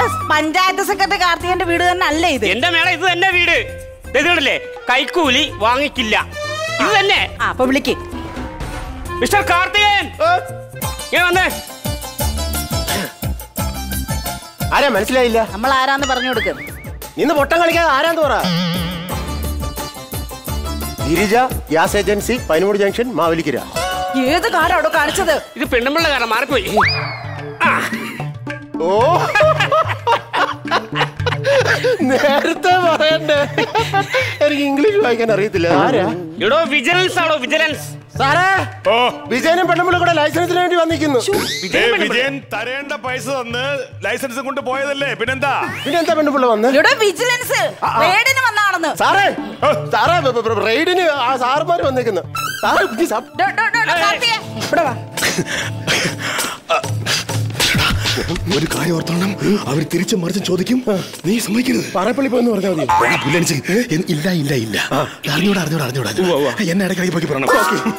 നമ്മുടെ പഞ്ചായത്ത് സെക്രട്ടറി കാർത്തികന്റെ വീട് തന്നെ അല്ലേ ഇത് എന്റെ മേഡം ഇത് തന്നെ വീട് ഇതുണ്ടല്ലേ കൈക്കൂലി വാങ്ങിക്കില്ല ഇത് തന്നെ ആ അപ്പൊ വിളിക്ക് മിസ്റ്റർ കാർത്തികൻ ഇങ്ങനെ വന്നേ ആരാ മനസ്സിലായില്ല നമ്മൾ ആരാന്ന് പറഞ്ഞു കൊടുക്കും നിന്ന് പൊട്ടം കളിക്കാതെ ആരാന്ന് പറ Girija gas agency Painamoodu junction Mavelikara ഏത് കാരം അവിടെ കാണിച്ചത് ഇത് പെണ്ണുമ്പിള്ള കാരണം മാറിപ്പോയി ഓ നേരത്തെ പറയണ്ടേ എനിക്ക് ഇംഗ്ലീഷ് വായിക്കാൻ അറിയത്തില്ല ആരാ ഇടോ വിജിലൻസ് ആണോ വിജിലൻസ് സാറേ ഓ വിജയനും പെണ്ണുമ്പിള്ള കൂടെ ലൈസൻസിന് വേണ്ടി വന്നിരിക്കുന്നു ദേ, വിജയൻ തരേണ്ട പൈസ തന്ന് ലൈസൻസ് കൊണ്ട് പോയതല്ലേ പിന്നെന്താ പിന്നെ എന്താ പെണ്ണുമ്പിള്ള വന്ന് ഇവിടെ വിജിലൻസ് റെയ്ഡിന് വന്നാണെന്ന് സാറേ സാറേ ബ- ബ- ബ- റെയ്ഡിന് ആ സാറുമാര് വന്നിരിക്കുന്നു സാറ് ഈ സാ- ഡോ, ഡോ, ഡോ, ഡോ, കാർത്തികേ, ഇവിടെ വാ. ഒരു കാര്യം ഓർത്തോണം അവർ തിരിച്ചു മറിച്ച് ചോദിക്കും നീ സമ്മതിക്കരുത് പാറപ്പള്ളി പോയെന്ന് പറഞ്ഞാൽ മതി എടാ, പുല്ലൻസ്, എൻ- ഇല്ല ഇല്ല ഇല്ല അറിഞ്ഞൂടാ അറിഞ്ഞൂടാ അറിഞ്ഞൂടാ എന്നെ ഇടയ്ക്കിടയ്ക്ക് പോയി പറയണം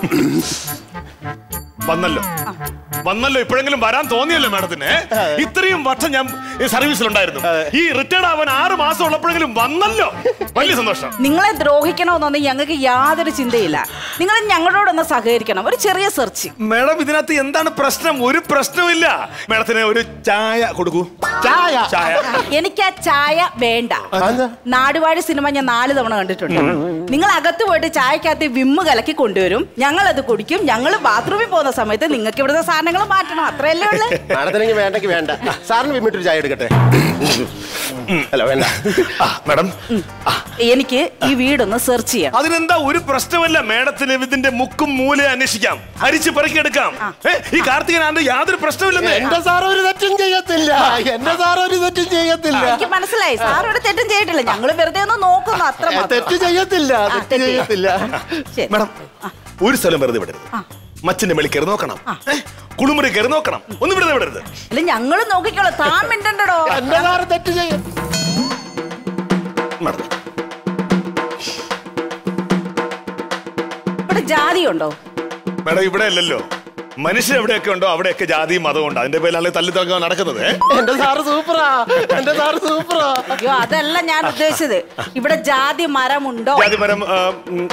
വന്നല്ലോ വന്നല്ലോ ഇപ്പോഴെങ്കിലും വരാൻ തോന്നിയല്ലോ മാഡത്തിന് ഇത്രയും വർഷം ഞാൻ ഈ സർവീസിലുണ്ടായിരുന്നു ഈ റിട്ടയർഡ് ആവാൻ ആറ് മാസം ഉള്ളപ്പോഴെങ്കിലും വന്നല്ലോ വലിയ സന്തോഷം നിങ്ങളെ ദ്രോഹിക്കണമെന്നൊന്നും ഞങ്ങൾക്ക് യാതൊരു ചിന്തയില്ല നിങ്ങൾ ഞങ്ങളോടൊന്ന് സഹകരിക്കണം ഒരു ചെറിയ സെർച്ച് മാഡം ഇതിനകത്ത് എന്താണ് പ്രശ്നം ഒരു പ്രശ്നമില്ല മാഡത്തിന് ഒരു ചായ കൊടുക്കൂ ചായ ചായ എനിക്ക് ആ ചായ വേണ്ട അതെന്താ? നാടുവാഴി സിനിമ ഞാൻ നാല് തവണ കണ്ടിട്ടുണ്ട് നിങ്ങൾ അകത്ത് പോയിട്ട് ചായക്കകത്ത് വിമ്മ് കലക്കി കൊണ്ടുവരും ഞങ്ങൾ അത് കുടിക്കും ഞങ്ങൾ ബാത്റൂമിൽ പോകുന്ന സമയത്ത് നിങ്ങൾക്ക് ഇവിടുത്തെ സാധനങ്ങൾ മാറ്റണം അത്രയല്ലേ ഉള്ളു മാഡത്തിനെങ്കിൽ വേണ്ടെങ്കിൽ വേണ്ട സാറിന് വിമ്മിട്ടൊരു ചായ എടുക്കട്ടെ അല്ല വേണ്ട ആ, മാഡം എനിക്ക് ഈ വീടൊന്ന് സെർച്ച് ചെയ്യണം അതിനെന്താ ഒരു പ്രശ്നമല്ല മാഡത്തിന് ഇതിന്റെ മുക്കും മൂലയും അന്വേഷിക്കാം അരിച്ച് പെറുക്കിയെടുക്കാം ഏ, ഈ കാർത്തികനാണ്ട് യാതൊരു പ്രശ്നമില്ലെന്നേ എന്റെ സാർ ഒരു തെറ്റും ചെയ്യത്തില്ല എന്റെ സാർ ഒരു തെറ്റും ചെയ്യത്തില്ല എനിക്ക് മനസ്സിലായി സാർ ഇവിടെ തെറ്റും ചെയ്തിട്ടില്ല ഞങ്ങൾ വെറുതെ ഒന്ന് നോക്കുന്നു അത്ര ഏ, മാത്രം. തെറ്റ് ചെയ്യത്തില്ല ആ, തെറ്റ് തെറ്റ് ചെയ്യത്തില്ല ശരി. മാഡം ഒരു സ്ഥലം വെറുതെ വിടരുത് മച്ചിന്റെ മേളിൽ കയറി നോക്കണം ഏ, കുളിമുറി കയറി നോക്കണം ഒന്നും വിടുന്നത് വിടരുത് അല്ല ഞങ്ങൾ നോക്കിക്കോളാം താൻ മിണ്ടണ്ടോ എന്റെ സാർ തെറ്റ് ചെയ്യും മാഡം ഇവിടെ ജാതി ഉണ്ടോ മാഡം ഇവിടെ അല്ലല്ലോ മനുഷ്യൻ എവിടെയൊക്കെ ഉണ്ടോ അവിടെയൊക്കെ ജാതിയും മതവും ഉണ്ട് അതിന്റെ പേരിലാണ് തല്ലി തലക്കാൻ നടക്കുന്നത് ഏ? എന്റെ സാറ് സൂപ്പറാ എന്റെ സാറ് സൂപ്പറാ അയ്യോ അതല്ല ഞാൻ ഉദ്ദേശിച്ചത് ഇവിടെ ജാതി മരമുണ്ടോ ജാതി മരം ആ, ഉം,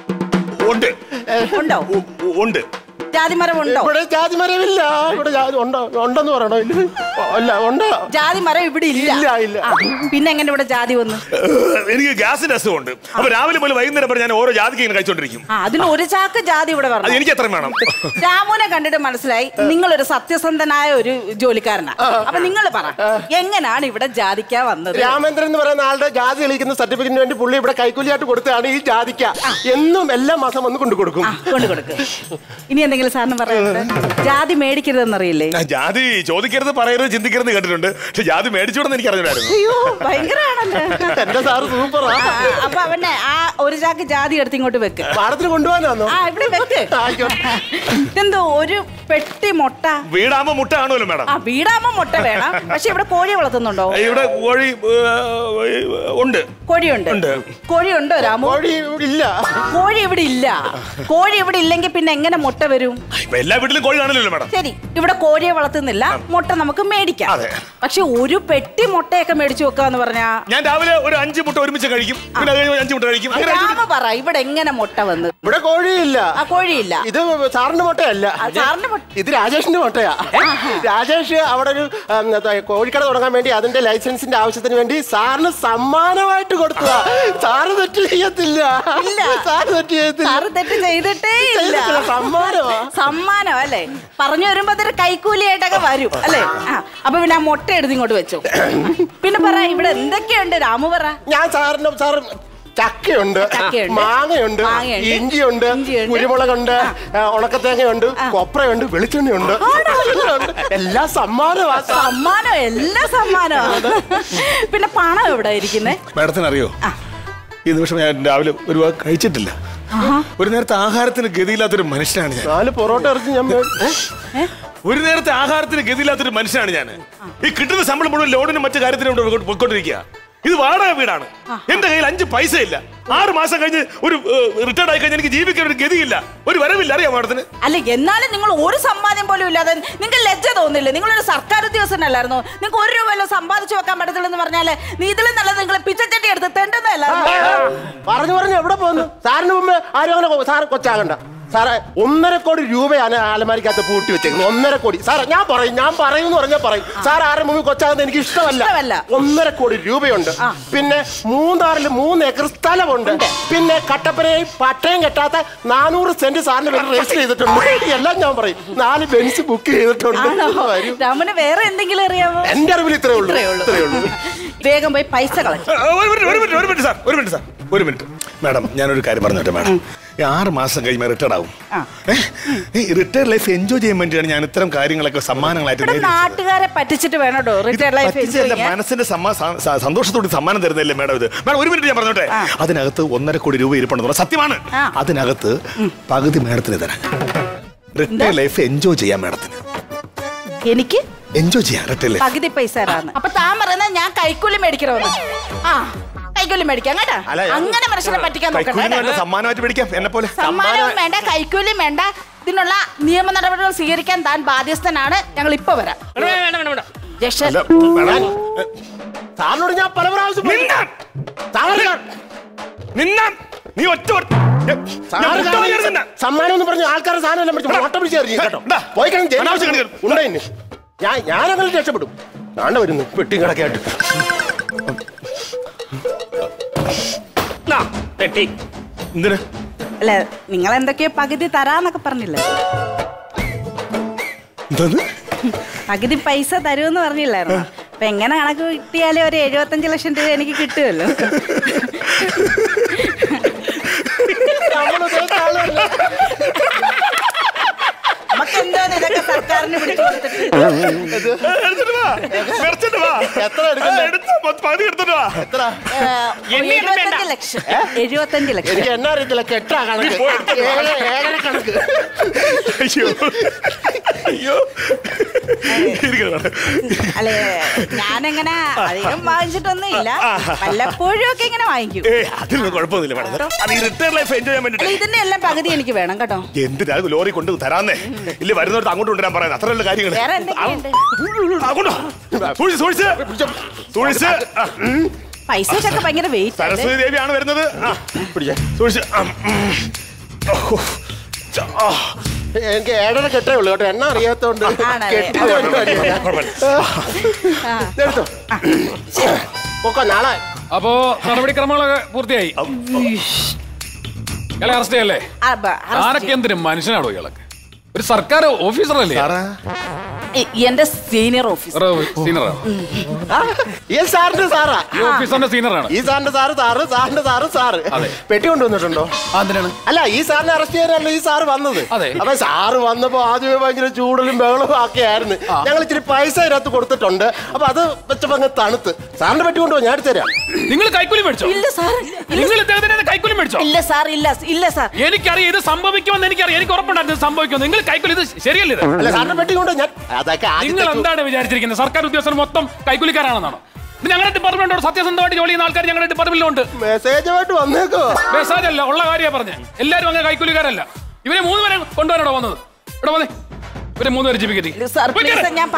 ഉണ്ട് ഉണ്ടോ ഉ- ഉ- ഉണ്ട് ജാതി മരമുണ്ടോ ഇവിടെ ജാതി മരമില്ല ഇവിടെ ജാതി ഉണ്ടോ ഉണ്ടെന്ന് പറയണോ ഇല്ല അല്ല ഉണ്ടോ ജാതി മരം ഇവിടെ ഇല്ല ഇല്ല, ഇല്ല. ആ, പിന്നെ എങ്ങനെ ഇവിടെ ജാതി വന്നു ഏഹ്, എനിക്ക് ഗ്യാസിന്റെ അസുഖമുണ്ട് അപ്പൊ രാവിലെ മുതൽ വൈകുന്നേരം വരെ ഞാൻ ഓരോ ജാതിക്ക് ഇങ്ങനെ കഴിച്ചോണ്ടിരിക്കും ആ അതിന് ഒരു ചാക്ക് ജാതി ഇവിടെ അത് വരണം എനിക്ക് എത്ര വേണം രാമുനെ കണ്ടിട്ട് മനസ്സിലായി നിങ്ങളൊരു സത്യസന്ധനായ ഒരു ജോലിക്കാരനാ അപ്പൊ നിങ്ങൾ പറ എങ്ങനെയാണ് ഇവിടെ ജാതിക്ക വന്നത് രാമേന്ദ്രൻ എന്ന് പറയുന്ന ആളുടെ ജാതി തെളിയിക്കുന്ന സർട്ടിഫിക്കറ്റിന് വേണ്ടി പുള്ളി ഇവിടെ കൈക്കൂലിയായിട്ട് കൊടുത്തതാണ് ഈ ജാതിക്ക എന്നും എല്ലാ മാസം വന്ന് കൊണ്ടു കൊടുക്കും ആ കൊണ്ട് കൊടുക്ക് ഇനി എന്തെങ്കിലും സാറിന് പറയാനുണ്ട് ജാതി മേടിക്കരുതെന്നറിയില്ലേ ആ, ജാതി ചോദിക്കരുത് പറയരുത് ചിന്തിക്കരുത് കേട്ടിട്ടുണ്ട് പക്ഷെ ജാതി മേടിച്ചോടെന്ന് എനിക്ക് അറിഞ്ഞിട്ടായിരുന്നു അയ്യോ ഭയങ്കരാണല്ലോ എന്റെ സാറ് സൂപ്പറാ ആ, ആ, അപ്പൊ അവനെ ആ ഒരു ചാക്ക് ജാതി എടുത്ത് ഇങ്ങോട്ട് വെക്ക് പാടത്തിന് കൊണ്ടുപോകാനാന്നോ ആ ഇവിടെ വെക്ക് ആയിക്കോട്ടെ. ഇതെന്തോ ഒരു പെട്ടി മുട്ട വീടാകുമ്പോ മുട്ട കാണുമല്ലോ മാഡം ആ വീടാകുമ്പോ മുട്ട വേണം പക്ഷെ ഇവിടെ കോഴി വളർത്തുന്നുണ്ടോ ഇവിടെ കോഴി ഏഹ്, ഉണ്ട് കോഴിയുണ്ട് ഉണ്ട്. കോഴിയുണ്ടോ രാമു കോഴി ഇവിടെ ഇല്ല കോഴി ഇവിടെ ഇല്ല കോഴി ഇവിടെ ഇല്ലെങ്കിൽ പിന്നെ എങ്ങനെ മുട്ട വരും ഇപ്പൊ എല്ലാ വീട്ടിലും കോഴി കാണില്ലല്ലോ മാഡം ശരി ഇവിടെ കോഴിയെ വളർത്തുന്നില്ല മുട്ട നമുക്ക് മേടിക്കാം അതെ. പക്ഷെ ഒരു പെട്ടി മുട്ടയൊക്കെ മേടിച്ചു വെക്കാന്ന് പറഞ്ഞാ ഞാൻ രാവിലെ ഒരു അഞ്ച് മുട്ട ഒരുമിച്ച് കഴിക്കും പിന്നെ അത് കഴിഞ്ഞ് അഞ്ച് മുട്ട കഴിക്കും അങ്ങനെ രാമ പറ ഇവിടെ എങ്ങനെ മുട്ട വന്ന് ഇവിടെ കോഴിയില്ല ആ കോഴിയില്ല ഇത് സാറിന്റെ മുട്ടയല്ല ആ, സാറിന്റെ മുട്ട ഇത് രാജേഷിന്റെ മുട്ടയാ രാജേഷ് അവിടെ ഒരു ഉം, എന്താ, കോഴിക്കട തുടങ്ങാൻ വേണ്ടി അതിന്റെ ലൈസൻസിന്റെ ആവശ്യത്തിന് വേണ്ടി സാറിന് സമ്മാനമായിട്ട് കൊടുത്തതാ സാറ് തെറ്റ് ചെയ്യത്തില്ല ഇല്ല. സാറ് തെറ്റ് ചെയ്യത്തില്ല സാറ് തെറ്റ് ചെയ്തിട്ടേ ഇല്ല ചെയ്തിട്ടില്ല, സമ്മാനമാ. സമ്മാനം അല്ലേ പറഞ്ഞു വരുമ്പോ അതൊരു കൈക്കൂലിയായിട്ടൊക്കെ വരും അല്ലേ ആ അപ്പൊ പിന്നെ ആ മുട്ട എടുത്ത് ഇങ്ങോട്ട് വെച്ചു പിന്നെ പറ ഇവിടെ എന്തൊക്കെയുണ്ട് രാമു പറ ഞാൻ സാറിന് സാറ് ചക്കയുണ്ട് ചക്കയുണ്ട്. മാങ്ങയുണ്ട് മാങ്ങയുണ്ട്. ഇഞ്ചിയുണ്ട് ഇഞ്ചിയുണ്ട്. കുരുമുളകുണ്ട് ആ, ഉണക്കത്തേങ്ങയുണ്ട് കൊപ്രയുണ്ട് വെളിച്ചെണ്ണയുണ്ട് ഉണ്ട്. എല്ലാം സമ്മാനമാ സാർ. സമ്മാനം എല്ലാ സമ്മാനവും പിന്നെ പണം എവിടെ ഇരിക്കുന്നേ മാഡത്തിന് അറിയോ ഈ നിമിഷം ഞാൻ രാവിലെ ഒരു വാക്ക് കഴിച്ചിട്ടില്ല ഒരു നേരത്തെ ആഹാരത്തിന് ഗതിയില്ലാത്തൊരു മനുഷ്യനാണ് ഞാൻ നാല് പൊറോട്ട ഇറച്ചി ഞാൻ മേ- ഏ? ഒരു നേരത്തെ ആഹാരത്തിന് ഗതിയില്ലാത്തൊരു മനുഷ്യനാണ് ഞാൻ ഈ കിട്ടുന്ന ശമ്പളം മുഴുവൻ ലോണിനും മറ്റു കാര്യത്തിനും ഇവിടെ പൊയ്ക്കൊണ്ടിരിക്കുക ഇത് വാടക വീടാണ് എന്റെ കയ്യിൽ അഞ്ച് പൈസ ഇല്ല ആറ് മാസം കഴിഞ്ഞ് ഒരു റിട്ടയർഡ് ആയി കഴിഞ്ഞാൽ എനിക്ക് ജീവിക്കാൻ ഒരു ഗതിയില്ല ഒരു വരവില്ല അറിയാം മാഡത്തിന് അല്ല എന്നാലും നിങ്ങൾ ഒരു സമ്പാദ്യം പോലും ഇല്ലാതെ നിങ്ങൾക്ക് ലജ്ജ തോന്നില്ലേ നിങ്ങളൊരു സർക്കാർ ഉദ്യോഗസ്ഥനല്ലായിരുന്നോ നിങ്ങൾക്ക് ഒരു രൂപ വല്ലതും സമ്പാദിച്ചു വെക്കാൻ പറ്റത്തില്ലെന്ന് പറഞ്ഞാല് നീ ഇതിലും നല്ലത് നിങ്ങൾ പിച്ചച്ചട്ടി എടുത്ത് തെണ്ടുന്നതല്ലായിരുന്നു പറഞ്ഞു പറഞ്ഞു എവിടെ പോകുന്നു സാറിന് മുമ്പ് ആരും അങ്ങനെ സാർ കൊച്ചാകണ്ട സാറേ ഒന്നര കോടി രൂപയാണ് ആലമാരിക്കകത്ത് പൂട്ടി വെച്ചേക്കുന്നത് ഒന്നര കോടി സാറേ ഞാൻ പറയും ഞാൻ പറയും എന്ന് പറഞ്ഞാൽ പറയും സാർ ആരുടെ മുമ്പിൽ കൊച്ചാകുന്നത് എനിക്ക് ഇഷ്ടമല്ല. ഇഷ്ടമല്ല ഒന്നര കോടി രൂപയുണ്ട് പിന്നെ മൂന്നാറിൽ മൂന്ന് ഏക്കർ സ്ഥലമുണ്ട് പിന്നെ കട്ടപ്പനയും പട്ടയം കെട്ടാത്ത നാനൂറ് സെന്റ് സാറിന് വേണ്ടി രജിസ്റ്റർ ചെയ്തിട്ടുണ്ട് എല്ലാം ഞാൻ പറയും നാല് ബെഞ്ച് ബുക്ക് ചെയ്തിട്ടുണ്ട് ആണോ വരൂ. രാമന് വേറെ എന്തെങ്കിലും അറിയാമോ എന്റെ അറിവിൽ ഇത്രേ ഉള്ളൂ ഇത്രയേ ഉള്ളൂ. ഇത്രേ ഉള്ളൂ വേഗം പോയി പൈസ കളക്ട് ആ, ഒരു മിനിറ്റ് ഒരു മിനിറ്റ് ഒരു മിനിറ്റ് സാർ ഒരു മിനിറ്റ് സാർ ഒരു മിനിറ്റ് മാഡം ഞാനൊരു കാര്യം പറഞ്ഞോട്ടെ മാഡം ഈ ആറ് മാസം കഴിയുമ്പോൾ റിട്ടയർഡ് ആവും ആ. ഈ റിട്ടയർഡ് ലൈഫ് എൻജോയ് ചെയ്യാൻ വേണ്ടിയാണ് ഞാൻ ഇത്തരം കാര്യങ്ങളൊക്കെ സമ്മാനങ്ങളായിട്ട് ഇവിടെ നേടി വെച്ചത്. നാട്ടുകാരെ പറ്റിച്ചിട്ട് വേണോട്ടോ റിട്ടയർഡ് ലൈഫ് പറ്റിച്ചല്ല, മനസ്സിന്റെ സമ്മാ- സ- സ- സന്തോഷത്തോടെ സമ്മാനം തരുന്നില്ലേ മാഡം ഇത് മാഡം ഒരു മിനിറ്റ് ഞാൻ പറഞ്ഞോട്ടെ ആ. അതിനകത്ത് ഒന്നര കോടി രൂപ ഇരിപ്പുണ്ടെന്ന് പറഞ്ഞാൽ സത്യമാണ് ആ. അതിനകത്ത് പകുതി മാഡത്തിന് തരാം റിട്ടയർ ലൈഫ് എൻജോയ് ചെയ്യാം മാഡത്തിന് എനിക്ക് എൻജോയ് ചെയ്യാം റിട്ടയർ ലൈഫ് പകുതി പൈസ തരാന്ന് അപ്പൊ താൻ പറയുന്നത് ഞാൻ കൈക്കൂലി മേടിക്കണമെന്ന് ആ കൈക്കൂലി മേടിക്കാം കേട്ടാ അല്ല, അങ്ങനെ മനുഷ്യനെ പറ്റിക്കാൻ നോക്കണ്ട കൈക്കൂലിന് കേട്ടോ. വേണ്ട സമ്മാനമായിട്ട് മേടിക്കാം എന്നെ പോലെ സമ്മാനവും വേണ്ട കൈക്കൂലിയും വേണ്ട ഇതിനുള്ള നിയമ നടപടികൾ സ്വീകരിക്കാൻ താൻ ബാധ്യസ്ഥനാണ് ഞങ്ങൾ ഇപ്പൊ വരാം വേണ്ട, വേണ്ട, വേണ്ട, വേണ്ട. ജഷൻ അല്ല, മാഡം, സാറിനോട് ഞാൻ പല പ്രാവശ്യം പറഞ്ഞു. നിന്നാൻ സാറ് ഞാൻ- നിന്നാൻ നീ ഒറ്റ ഒറ്റ- ഞാൻ സാറ് ഒറ്റ ഞാൻ വരികയാണ് നിന്നെ. സമ്മാനം എന്ന് പറഞ്ഞ് ആൾക്കാരെ സാധനം എല്ലാം പിടിച്ച് ഓട്ടം പിടിച്ച് എറിയും കേട്ടോ ഇതാ. പോയി കഴിഞ്ഞ് ജയിലിൽ അനാവശ്യം കളി കളി. ഉണ്ടായിന് ഞാൻ ഞാനങ്ങനെ രക്ഷപ്പെടും ഞാണ്ട് വരുന്നു പെട്ടിയും കിടക്കായിട്ട് നാ, പെട്ടി എന്തിന് അല്ല നിങ്ങൾ എന്തൊക്കെയോ പകുതി തരാന്നൊക്കെ പറഞ്ഞില്ലേ എന്താന്ന് പകുതി പൈസ തരുമെന്ന് പറഞ്ഞില്ലായിരുന്നു അപ്പൊ എങ്ങനെ കണക്ക് കിട്ടിയാലും ഒരു എഴുപത്തഞ്ച് ലക്ഷം രൂപ എനിക്ക് കിട്ടുമല്ലോ നമുക്ക് എന്തോ ഇതൊക്കെ സർക്കാരിന് പിടിച്ചു കൊടുത്തിട്ട് എടുത്തിട്ട് വാ. എടുത്തിട്ട് വാ. എത്ര എടുക്കണ്ടേ? അല്ല, എടുത്ത് മൊത്തം പകുതി എടുത്തിട്ട് വാ. എത്ര എണ്ണിയൊന്നും വേണ്ട. എഴുപത്തഞ്ച് ലക്ഷം എഴുപത്തഞ്ച് ലക്ഷം എനിക്ക് എന്നാ അറിയത്തില്ല കെട്ടാ കണക്ക് ഏഴ് ഏഴര കണക്ക് അയ്യോ അയ്യോ ഇരിക്കണം മാഡം. അല്ലെ ഞാനെങ്ങനെ അധികം വാങ്ങിച്ചിട്ടൊന്നും ഇല്ല വല്ലപ്പോഴും ഒക്കെ ഇങ്ങനെ വാങ്ങിക്കും ഏയ് അതിലൊന്നും കുഴപ്പമൊന്നുമില്ല മാഡം അത് ഈ റിട്ടയർ ലൈഫ് എൻജോയ് ചെയ്യാൻ അല്ല വേണ്ടിട്ട് ഇതിന്റെ എല്ലാം പകുതി എനിക്ക് വേണം കേട്ടോ എന്തിനാ ഇത് ലോറി കൊണ്ട് തരാന്നേ ഇല്ല വരുന്നിടത്ത് അങ്ങോട്ട് കൊണ്ടുവരാൻ പറയാൻ അത്രയുള്ള കാര്യങ്ങൾ വേറെ എന്തൊക്കെയുണ്ട് സൂക്ഷിച്ച് സൂക്ഷിച്ച് സൂക്ഷിച്ച് ആ, പൈസക്കൊക്കെ ഭയങ്കര വെയിറ്റ് സരസ്വതി ദേവിയാണ് വരുന്നത് ആ, പിടിച്ചേ സൂക്ഷിച്ച് ആ, ഉം. ഓ, ച- ആ, എനിക്ക് ഏഴര കെട്ടേ ഉള്ളൂ കേട്ടോ എണ്ണ അറിയാത്തോണ്ട് ആണല്ലേ? കെട്ടി കൊണ്ടുവരില്ല. കുഴപ്പമില്ല. ഇതെടുത്തോ പൊക്കോ നാളെ അപ്പോ നടപടിക്രമങ്ങളൊക്കെ പൂർത്തിയായി ഇയാളെ അറസ്റ്റ് ചെയ്യല്ലേ ആരൊക്കെ എന്തിനും മനുഷ്യനാണോ ഇയാളൊക്കെ ഒരു സർക്കാർ ഓഫീസറല്ലേ എന്റെ സീനിയർ ഓഫീസർ സീനിയറാണ് ഈ സാറിന്റെ സാറാ ഈ ഓഫീസറിന്റെ സീനിയറാണ് ഈ സാറിന്റെ സാറ് സാറ് സാറിന്റെ സാറ് സാറ് അതെ. പെട്ടി കൊണ്ടുവന്നിട്ടുണ്ടോ എന്തിനാണ് അല്ല ഈ സാറിനെ അറസ്റ്റ് ചെയ്യാനല്ലോ ഈ സാറ് വന്നത് അതെ. അപ്പൊ സാറ് വന്നപ്പോ ആദ്യമേ ഭയങ്കര ചൂടലും ബഹളവും ഒക്കെ ആയിരുന്നു ഞങ്ങൾ ഇച്ചിരി പൈസ ഇതിനകത്ത് കൊടുത്തിട്ടുണ്ട് അപ്പൊ അത് വെച്ചപ്പോ അങ്ങ് തണുത്ത് സാറിന്റെ പെട്ടി കൊണ്ടുപോ ഞാൻ എടുത്തു തരാം നിങ്ങൾ കൈക്കൂലി മേടിച്ചോ ഇല്ല സാർ നിങ്ങൾ ഇദ്ദേഹത്തിന് കൈക്കൂലി മേടിച്ചോ ഇല്ല സാർ ഇല്ല ഇല്ല സാർ എനിക്കറിയാം ഇത് സംഭവിക്കുമെന്ന് എനിക്കറിയാം എനിക്ക് ഉറപ്പുണ്ടായിരുന്നു ഇത് സംഭവിക്കും നിങ്ങൾ കൈക്കൂലി ഇത് ശരിയല്ലേ ഇത് അല്ല സാറിന്റെ പെട്ടി കൊണ്ടോ ഞാൻ അതൊക്കെ നിങ്ങൾ ആദ്യത്തെ എന്താണ് വിചാരിച്ചിരിക്കുന്നത് സർക്കാർ ഉദ്യോഗസ്ഥർ മൊത്തം കൈക്കൂലിക്കാരാണെന്നാണോ ഇത് ഞങ്ങളുടെ ഡിപ്പാർട്ട്മെന്റോട് സത്യസന്ധമായിട്ട് ജോലി ചെയ്യുന്ന ആൾക്കാർ ഞങ്ങളുടെ ഡിപ്പാർട്ട്മെന്റിലുണ്ട് മെസ്സേജുമായിട്ട് വന്നേക്കോ മെസ്സേജ് അല്ല ഉള്ള കാര്യമാണ് പറഞ്ഞത് എല്ലാവരും അങ്ങനെ കൈക്കൂലിക്കാരല്ല ഇവരെ മൂന്ന് പേരെ കൊണ്ടുവരാനോ വന്നത് ഇവിടെ വന്നേ ഇവരെ മൂന്ന് പേര് ജീവിക്കട്ടെ സാർ പ്ലീസ് ഞാൻ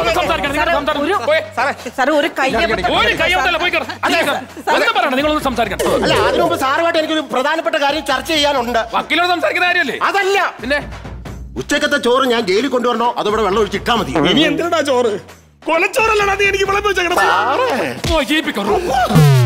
സാർ ഒരു കൈ ഒരു കൈയോട്ടല്ല പോയി കിടന്ന്. അല്ല, ഒന്നും പറയണ്ട നിങ്ങളൊന്നും സംസാരിക്കണം അല്ല അതിനു മുമ്പ് സാറുമായിട്ട് എനിക്കൊരു പ്രധാനപ്പെട്ട കാര്യം ചർച്ച ചെയ്യാനുണ്ട് വക്കീലോട് സംസാരിക്കുന്ന കാര്യമല്ലേ അതല്ല പിന്നെ ഉച്ചക്കത്തെ ചോറ് ഞാൻ ജയിലിൽ കൊണ്ടുവരണോ അതവിടെ വെള്ളം ഒഴിച്ച് ഇട്ടാ മതി ഇനി എന്തിനാ ചോറ് കൊലച്ചോറല്ലടാ നീ എനിക്ക് വിളമ്പ് വെച്ചേക്കണത് സാറേ ഓ, ജീവിപ്പിക്കോ.